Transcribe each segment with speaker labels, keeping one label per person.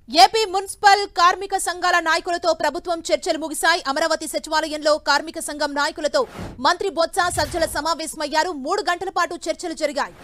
Speaker 1: AP municipal కార్మిక సంఘాల నాయకులతో ప్రభుత్వం చర్చలు ముగిశాయి అమరావతి సచివాలయంలో కార్మిక సంఘం నాయకులతో మంత్రి బొత్స సజ్జల సమావేశమయ్యారు మూడు గంటల పాటు చర్చలు జరిగాయి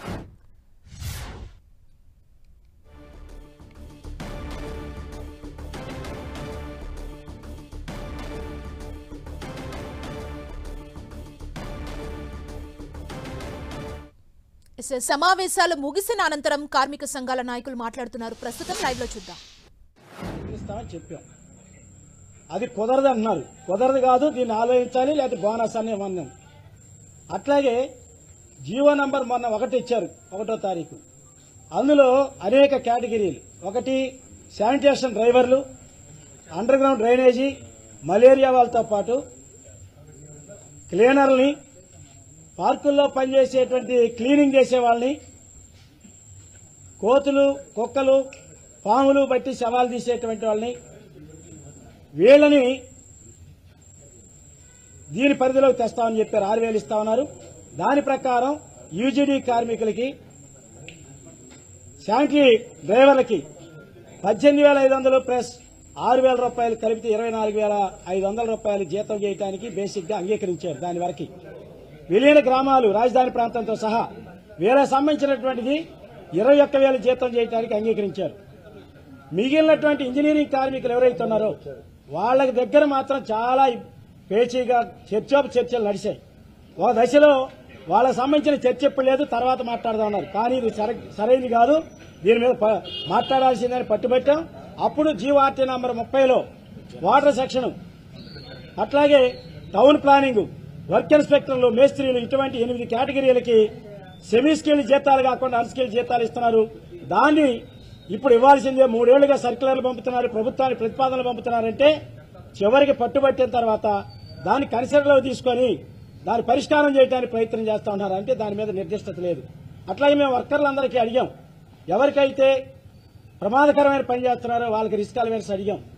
Speaker 1: స- సమావేశాలు ముగిసిన అనంతరం కార్మిక సంఘాల నాయకులు మాట్లాడుతున్నారు ప్రస్తుతం లైవ్ లో చూద్దాం
Speaker 2: ఇస్తామని చెప్పాం అది కుదరదు అంటున్నారు కుదరదు కాదు దీన్ని ఆలోచించాలి లేకపోతే బోనస్ అని అన్నాం అట్లాగే జీవో నంబర్ మొన్న ఒకటి ఇచ్చారు ఒకటో తారీఖు అందులో అనేక కేటగిరీలు ఒకటి శానిటేషన్ డ్రైవర్లు అండర్ గ్రౌండ్ డ్రైనేజీ మలేరియా వాళ్ళతో పాటు క్లీనర్ని పార్కుల్లో పనిచేసేటువంటి క్లీనింగ్ చేసే వాళ్ళని కోతులు కుక్కలు పాములు బట్టి శవాలు తీసేటువంటి వాళ్ళని వీళ్ళని దీని పరిధిలోకి తెస్తామని చెప్పారు ఆరు వేలు ఇస్తా ఉన్నారు దాని ప్రకారం యూజీడీ కార్మికులకి శాంకీ డ్రైవర్లకి పద్దెనిమిది వేల ఐదు వందలు ప్లస్ ఆరు వేల రూపాయలు కలిపితే ఇరవై నాలుగు వేల ఐదు వందల రూపాయలు జీతం చేయడానికి బేసిక్ గా అంగీకరించారు దాని వరకు విలీన గ్రామాలు రాజధాని ప్రాంతంతో సహా వీళ్ళకి సంబంధించినటువంటిది ఇరవై ఒక్క వేల జీతం చేయడానికి అంగీకరించారు మిగిలినటువంటి ఇంజనీరింగ్ కార్మికులు ఎవరైతే ఉన్నారో వాళ్ళ దగ్గర మాత్రం చాలా పేచీగా చర్చోప చర్చలు నడిచాయి ఒక దశలో వాళ్ళకి సంబంధించిన చర్చ ఎప్పుడు లేదు తర్వాత మాట్లాడదాం అన్నారు కానీ ఇది సర- సరైనది కాదు దీని మీద ప- మాట్లాడాల్సిందని పట్టుబట్టాం అప్పుడు జీవార్టీ నంబర్ ముప్పైలో వాటర్ సెక్షన్ అట్లాగే టౌన్ ప్లానింగ్ వర్క్ ఇన్స్పెక్టర్లు మేస్త్రీలు ఇటువంటి ఎనిమిది కేటగిరీలకి సెమీ స్కిల్ జీతాలు కాకుండా అన్స్కిల్ జీతాలు ఇస్తున్నారు దాన్ని ఇప్పుడు ఇవ్వాల్సిందే మూడేళ్లుగా సర్క్యులర్లు పంపుతున్నారు ప్రభుత్వానికి ప్రతిపాదనలు పంపుతున్నారంటే చివరికి పట్టుబట్టిన తర్వాత దాన్ని కన్సిడర్లో తీసుకొని దాని పరిష్కారం చేయడానికి ప్రయత్నం చేస్తా ఉన్నారు అంటే దాని మీద నిర్దిష్టత లేదు అట్లాగే మేము వర్కర్లందరికీ అడిగాం ఎవరికైతే ప్రమాదకరమైన పని చేస్తున్నారో వాళ్ళకి రిస్క్ అలవెన్స్ అడిగాం